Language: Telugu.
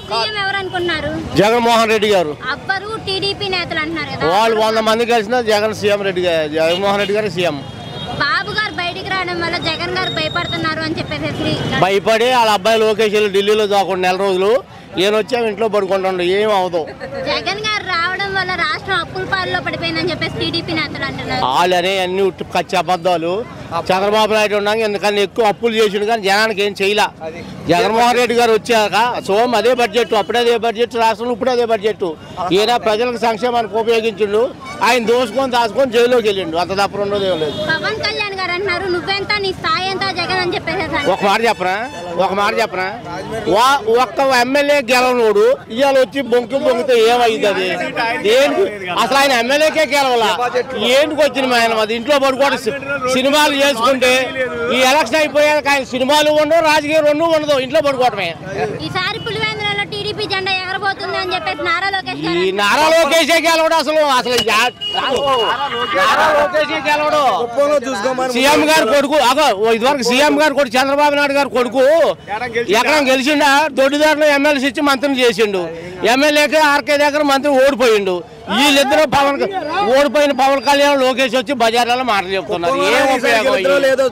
సీఎం ఎవరు అనుకుంటున్నారు జగన్మోహన్ రెడ్డి గారు అబ్బరు టీడీపీ నేతలు అంటున్నారు కదా వాళ్ళు వంద మంది కలిసిన జగన్ సీఎం రెడ్డి గారు జగన్మోహన్ రెడ్డి గారు సీఎం బాబు గారు బయటికి రావడం వల్ల జగన్ గారు భయపడుతున్నారు అని చెప్పేసి భయపడి వాళ్ళ అబ్బాయి లోకేష్ వెళ్ళి ఢిల్లీలో దాకుండా నెల రోజులు ఈయన వచ్చాము ఇంట్లో పడుకుంటుండ్రు ఏం అవదు జగన్ గారు రావడం వల్ల రాష్ట్రం అప్పుల పాలలో పడిపోయిందని చెప్పేసి టీడీపీ నేతలు అంటున్నారు వాళ్ళనే అన్ని ఉట్టి పచ్చి అబద్ధాలు చంద్రబాబు నాయుడు ఉన్నాక ఎందుకని ఎక్కువ అప్పులు చేసిండు కానీ జనానికి ఏం చేయలే జగన్మోహన్ రెడ్డి గారు వచ్చాక సోమ్ అదే బడ్జెట్ అప్పుడే అదే బడ్జెట్ రాష్ట్రంలో ఇప్పుడు అదే బడ్జెట్ ఈయన ప్రజలకు సంక్షేమానికి ఉపయోగించిండు ఆయన దోసుకొని దాచుకొని జైల్లోకి వెళ్ళిండు అంత తప్ప రెండోది ఏం లేదు పవన్ కళ్యాణ్ గారు అంటున్నారు నువ్వెంత నీ స్థాయి ఎంత జగన్ అని చెప్పేసి అంటున్నారు. ఒక మాట చెప్పనా ఒక మాట చెప్పనా వా- ఒక్క ఎమ్మెల్యే గెలవనోడు ఇవాళ వచ్చి బొంకి బొంకితే ఏమైంది అది దేనికి అసలు ఆయన ఎమ్మెల్యేకే గెలవాలా ఏంటికి వచ్చింది ఆయన అది ఇంట్లో పడుకోవడం సి- సినిమాలు చేసుకుంటే ఈ ఎలక్షన్ అయిపోయాక ఆయన సినిమాలు ఉండవు రాజకీయం రెండు ఉండదు ఇంట్లో పడుకోవటమే ఈసారి పులివెందులలో టీడీపీ జెండా ఎగరబోతుంది అని చెప్పేసి నారా లోకేష్ గారు ఈ నారా లోకేషే గెలవడు అసలు అసలు యా- నారా లోకేషే గెలవడు సీఎం గారు కొడుకు అగో ఇదివరకు సీఎం గారు కొడుకు చంద్రబాబు నాయుడు గారు కొడుకు ఎక్కడ గెలిచిండా దొడ్డిదారులు ఎమ్మెల్సీ ఇచ్చి మంత్రిని చేసిండు ఎమ్మెల్యేకి ఆర్కే దగ్గర మంత్రి ఓడిపోయిండు వీళ్ళిద్దరూ పవన్ ఓడిపోయిన పవన్ కళ్యాణ్ లోకేష్ వచ్చి బజార్లలో మాటలు చెప్తున్నారు ఏం ఉపయోగం